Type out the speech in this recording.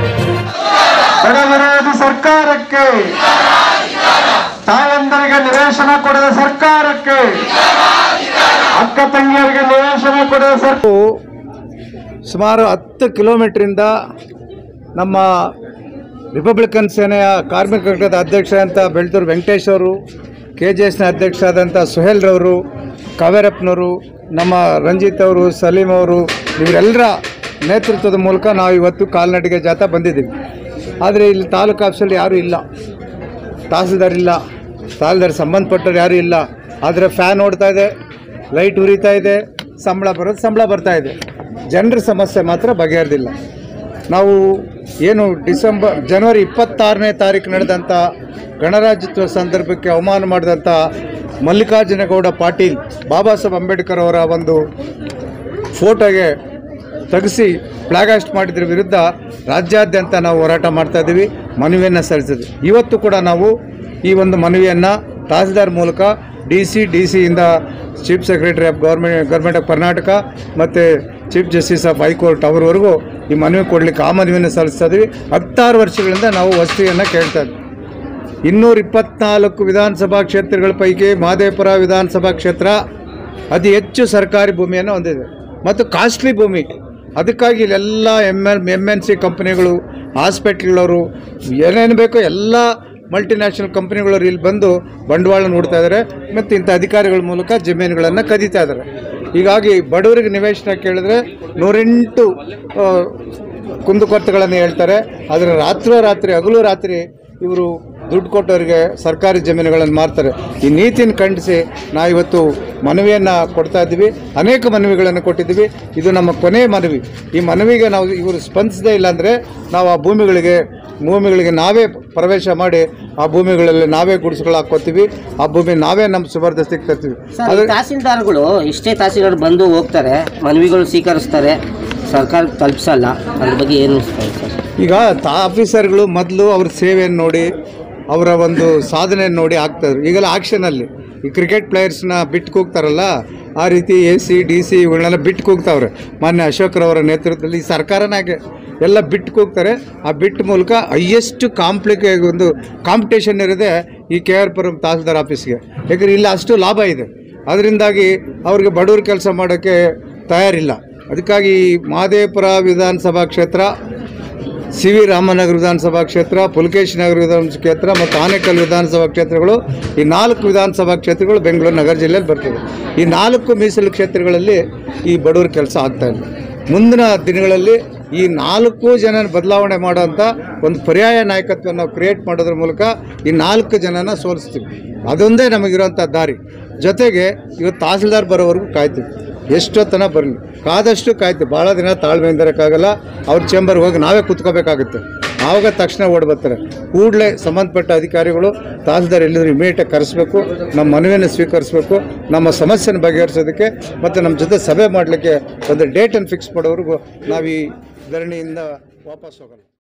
ಬಡವರಾದ ಸರ್ಕಾರಕ್ಕೆ ತಾಯಂದರಿಗೆ ನಿವೇಶನ ಕೊಡದ ಸರ್ಕಾರಕ್ಕೆ ಅಕ್ಕ ತಂಗಿಯರಿಗೆ ನಿವೇಶನ ಕೊಡದ ಸರ್ಕಾರ ಸುಮಾರು ಹತ್ತು ಕಿಲೋಮೀಟ್ರಿಂದ ನಮ್ಮ ರಿಪಬ್ಲಿಕನ್ ಸೇನೆಯ ಕಾರ್ಮಿಕ ಘಟಕದ ಅಧ್ಯಕ್ಷ ಅಂತ ಬೆಳ್ತೂರು ವೆಂಕಟೇಶ್ ಅವರು ಕೆ ಜೆ ಎಸ್ನ ಅಧ್ಯಕ್ಷ ಆದಂಥ ಸುಹೇಲ್ರವರು ಕಾವೇರಪ್ಪನವರು ನಮ್ಮ ರಂಜಿತ್ ಅವರು ಸಲೀಂ ಅವರು ಇವರೆಲ್ಲರ ನೇತೃತ್ವದ ಮೂಲಕ ನಾವು ಇವತ್ತು ಕಾಲ್ನಡಿಗೆ ಜಾಥಾ ಬಂದಿದ್ದೀವಿ ಆದರೆ ಇಲ್ಲಿ ತಾಲೂಕು ಆಫೀಸಲ್ಲಿ ಯಾರೂ ಇಲ್ಲ ತಹಸೀಲ್ದಾರ್ ಇಲ್ಲ ತಹಸೀಲ್ದಾರ್ ಸಂಬಂಧಪಟ್ಟವ್ರು ಯಾರೂ ಇಲ್ಲ ಆದರೆ ಫ್ಯಾನ್ ಓಡ್ತಾ ಇದೆ ಲೈಟ್ ಉರಿತಾ ಇದೆ ಸಂಬಳ ಬರೋದು ಸಂಬಳ ಬರ್ತಾ ಇದೆ ಜನರ ಸಮಸ್ಯೆ ಮಾತ್ರ ಬಗೆಹರಿದಿಲ್ಲ ನಾವು ಏನು ಡಿಸೆಂಬರ್ ಜನವರಿ ಇಪ್ಪತ್ತಾರನೇ ತಾರೀಕು ನಡೆದಂಥ ಗಣರಾಜ್ಯೋತ್ಸವ ಸಂದರ್ಭಕ್ಕೆ ಅವಮಾನ ಮಾಡಿದಂಥ ಮಲ್ಲಿಕಾರ್ಜುನಗೌಡ ಪಾಟೀಲ್ ಬಾಬಾ ಸಾಹೇಬ್ ಅಂಬೇಡ್ಕರ್ ಅವರ ಒಂದು ಫೋಟೋಗೆ ತೆಗೆಸಿ ಫ್ಲಾಗಾಸ್ಟ್ ಮಾಡಿದ್ರ ವಿರುದ್ಧ ರಾಜ್ಯಾದ್ಯಂತ ನಾವು ಹೋರಾಟ ಮಾಡ್ತಾ ಇದ್ದೀವಿ ಮನವಿಯನ್ನು ಸಲ್ಲಿಸಿದ್ವಿ ಇವತ್ತು ಕೂಡ ನಾವು ಈ ಒಂದು ಮನವಿಯನ್ನು ತಹಸೀಲ್ದಾರ್ ಮೂಲಕ ಡಿ ಸಿ ಡಿ ಸಿಯಿಂದ chief secretary of government government of Karnataka ಮತ್ತು ಚೀಫ್ ಜಸ್ಟಿಸ್ ಆಫ್ ಹೈಕೋರ್ಟ್ ಅವರವರೆಗೂ ಈ ಮನವಿ ಕೊಡಲಿಕ್ಕೆ ಆ ಮನವಿಯನ್ನು ಸಲ್ಲಿಸ್ತಾ ಇದ್ದೀವಿ ಹತ್ತಾರು ವರ್ಷಗಳಿಂದ ನಾವು ವಸತಿಯನ್ನು ಕೇಳ್ತಾ ಇದ್ವಿ ಇನ್ನೂರ ಇಪ್ಪತ್ನಾಲ್ಕು ವಿಧಾನಸಭಾ ಕ್ಷೇತ್ರಗಳ ಪೈಕಿ ಮಹದೇವಪುರ ವಿಧಾನಸಭಾ ಕ್ಷೇತ್ರ ಅತಿ ಹೆಚ್ಚು ಸರ್ಕಾರಿ ಭೂಮಿಯನ್ನು ಹೊಂದಿದೆ ಮತ್ತು ಕಾಸ್ಟ್ಲಿ ಭೂಮಿ ಅದಕ್ಕಾಗಿ ಇಲ್ಲೆಲ್ಲ M L M N C ಕಂಪ್ನಿಗಳು ಹಾಸ್ಪಿಟ್ಲ್ಗಳವರು ಏನೇನು ಬೇಕೋ ಎಲ್ಲ ಮಲ್ಟಿನ್ಯಾಷನಲ್ ಕಂಪ್ನಿಗಳವರು ಇಲ್ಲಿ ಬಂದು ಬಂಡವಾಳ ನೋಡ್ತಾ ಇದ್ದಾರೆ ಮತ್ತು ಇಂಥ ಅಧಿಕಾರಿಗಳ ಮೂಲಕ ಜಮೀನುಗಳನ್ನು ಕದೀತಾ ಇದ್ದಾರೆ ಹೀಗಾಗಿ ಬಡವರಿಗೆ ನಿವೇಶನ ಕೇಳಿದ್ರೆ ನೂರೆಂಟು ಆ, ಕುಂದುಕೊರತೆಗಳನ್ನು ಹೇಳ್ತಾರೆ ಆದರೆ ರಾತ್ರೋರಾತ್ರಿ ಹಗಲು ರಾತ್ರಿ ಇವರು ದುಡ್ಡು ಕೊಟ್ಟವರಿಗೆ ಸರ್ಕಾರಿ ಜಮೀನುಗಳನ್ನು ಮಾರ್ತಾರೆ ಈ ನೀತಿನ ಖಂಡಿಸಿ ನಾವು ಇವತ್ತು ಮನವಿಯನ್ನು ಕೊಡ್ತಾ ಇದ್ದೀವಿ ಅನೇಕ ಮನವಿಗಳನ್ನು ಕೊಟ್ಟಿದ್ದೀವಿ ಇದು ನಮ್ಮ ಕೊನೆ ಮನವಿ ಈ ಮನವಿಗೆ ನಾವು ಇವರು ಸ್ಪಂದಿಸದೇ ಇಲ್ಲಾಂದರೆ ನಾವು ಆ ಭೂಮಿಗಳಿಗೆ ಭೂಮಿಗಳಿಗೆ ನಾವೇ ಪ್ರವೇಶ ಮಾಡಿ ಆ ಭೂಮಿಗಳಲ್ಲಿ ನಾವೇ ಗುಡಿಸ್ಗಳು ಹಾಕ್ಕೋತೀವಿ ಆ ಭೂಮಿ ನಾವೇ ನಮ್ಮ ಸುಬರ್ದಸ್ತಿಗೆ ತರ್ತೀವಿ ಸರ್ ಈ ಅದ್ರ ತಹಸೀಲ್ದಾರ್ಗಳು ಇಷ್ಟೇ ತಹಸೀಲ್ದಾರ್ ಬಂದು ಹೋಗ್ತಾರೆ ಮನವಿಗಳು ಸ್ವೀಕರಿಸ್ತಾರೆ ಸರ್ಕಾರಕ್ಕೆ ತಲುಪಿಸಲ್ಲ ಅದ್ರ ಬಗ್ಗೆ ಏನು ಅನಿಸ್ತಾರೆ ಸರ್ ಈಗ ತಾ ಆಫೀಸರ್ಗಳು ಮೊದಲು ಅವ್ರ ಸೇವೆಯನ್ನು ನೋಡಿ ಅವರ ಒಂದು ಸಾಧನೆಯನ್ನು ನೋಡಿ ಆಗ್ತಾಯಿದ್ರು ಈಗೆಲ್ಲ ಆಕ್ಷನಲ್ಲಿ ಈ ಕ್ರಿಕೆಟ್ ಪ್ಲೇಯರ್ಸ್ನ ಬಿಟ್ಟು ಕೂಗ್ತಾರಲ್ಲ ಆ ರೀತಿ ಎ ಸಿ ಡಿ ಸಿ ಇವುಗಳನ್ನೆಲ್ಲ ಬಿಟ್ಟು ಕೂಗ್ತಾವ್ರೆ ಮಾನ್ಯ ಅಶೋಕ್ರವರ ನೇತೃತ್ವದಲ್ಲಿ ಈ ಸರ್ಕಾರನಾಗೆ ಎಲ್ಲ ಬಿಟ್ಟು ಕೂಗ್ತಾರೆ ಆ ಬಿಟ್ಟು ಮೂಲಕ ಹೈಯೆಸ್ಟ್ ಕಾಂಪ್ಲಿಕೆ ಒಂದು ಕಾಂಪಿಟೇಷನ್ ಇರೋದೇ ಈ ಕೆ ಆರ್ ಪುರಂ ತಹಸೀಲ್ದಾರ್ ಆಫೀಸ್ಗೆ ಯಾಕಂದ್ರೆ ಇಲ್ಲಿ ಅಷ್ಟು ಲಾಭ ಇದೆ ಅದರಿಂದಾಗಿ ಅವ್ರಿಗೆ ಬಡವ್ರ ಕೆಲಸ ಮಾಡೋಕ್ಕೆ ತಯಾರಿಲ್ಲ ಅದಕ್ಕಾಗಿ ಈ ಮಹದೇವಪುರ ವಿಧಾನಸಭಾ ಕ್ಷೇತ್ರ ಸಿ ವಿ ರಾಮನಗರ ವಿಧಾನಸಭಾ ಕ್ಷೇತ್ರ ಪುಲಕೇಶ್ ನಗರ ವಿಧಾನಸಭಾ ಕ್ಷೇತ್ರ ಮತ್ತು ಆನೇಕಲ್ ವಿಧಾನಸಭಾ ಕ್ಷೇತ್ರಗಳು ಈ ನಾಲ್ಕು ವಿಧಾನಸಭಾ ಕ್ಷೇತ್ರಗಳು ಬೆಂಗಳೂರು ನಗರ ಜಿಲ್ಲೆಯಲ್ಲಿ ಬರ್ತದೆ ಈ ನಾಲ್ಕು ಮೀಸಲು ಕ್ಷೇತ್ರಗಳಲ್ಲಿ ಈ ಬಡವರ ಕೆಲಸ ಆಗ್ತಾ ಇಲ್ಲ ಮುಂದಿನ ದಿನಗಳಲ್ಲಿ ಈ ನಾಲ್ಕು ಜನ ಬದಲಾವಣೆ ಮಾಡೋಂಥ ಒಂದು ಪರ್ಯಾಯ ನಾಯಕತ್ವ ನಾವು ಕ್ರಿಯೇಟ್ ಮಾಡೋದ್ರ ಮೂಲಕ ಈ ನಾಲ್ಕು ಜನನ ಸೋಲಿಸ್ತೀವಿ ಅದೊಂದೇ ನಮಗಿರೋಂಥ ದಾರಿ ಜೊತೆಗೆ ಇವತ್ತು ತಹಸೀಲ್ದಾರ್ ಬರೋವರೆಗೂ ಕಾಯ್ತೀವಿ ಎಷ್ಟೊತ್ತನ ಬರಲಿ ಕಾದಷ್ಟು ಕಾಯ್ತು ಭಾಳ ದಿನ ತಾಳ್ಮೆಯಿಂದ ಇರೋಕ್ಕಾಗಲ್ಲ ಅವ್ರ ಚೇಂಬರ್ಗೆ ಹೋಗಿ ನಾವೇ ಕುತ್ಕೋಬೇಕಾಗುತ್ತೆ ಆವಾಗ ತಕ್ಷಣ ಓಡಿ ಬರ್ತಾರೆ ಕೂಡಲೇ ಸಂಬಂಧಪಟ್ಟ ಅಧಿಕಾರಿಗಳು ತಹಸೀಲ್ದಾರ್ ಎಲ್ಲಿದ್ರು ಇಮಿಡಿಯೇಟಾಗಿ ಕರೆಸಬೇಕು ನಮ್ಮ ಮನವಿಯನ್ನು ಸ್ವೀಕರಿಸಬೇಕು ನಮ್ಮ ಸಮಸ್ಯೆನ ಬಗೆಹರಿಸೋದಕ್ಕೆ ಮತ್ತು ನಮ್ಮ ಜೊತೆ ಸಭೆ ಮಾಡಲಿಕ್ಕೆ ಒಂದು ಡೇಟನ್ನು ಫಿಕ್ಸ್ ಮಾಡೋವರೆಗೂ ನಾವು ಈ ಧರಣಿಯಿಂದ ವಾಪಸ್ ಹೋಗಲ್ಲ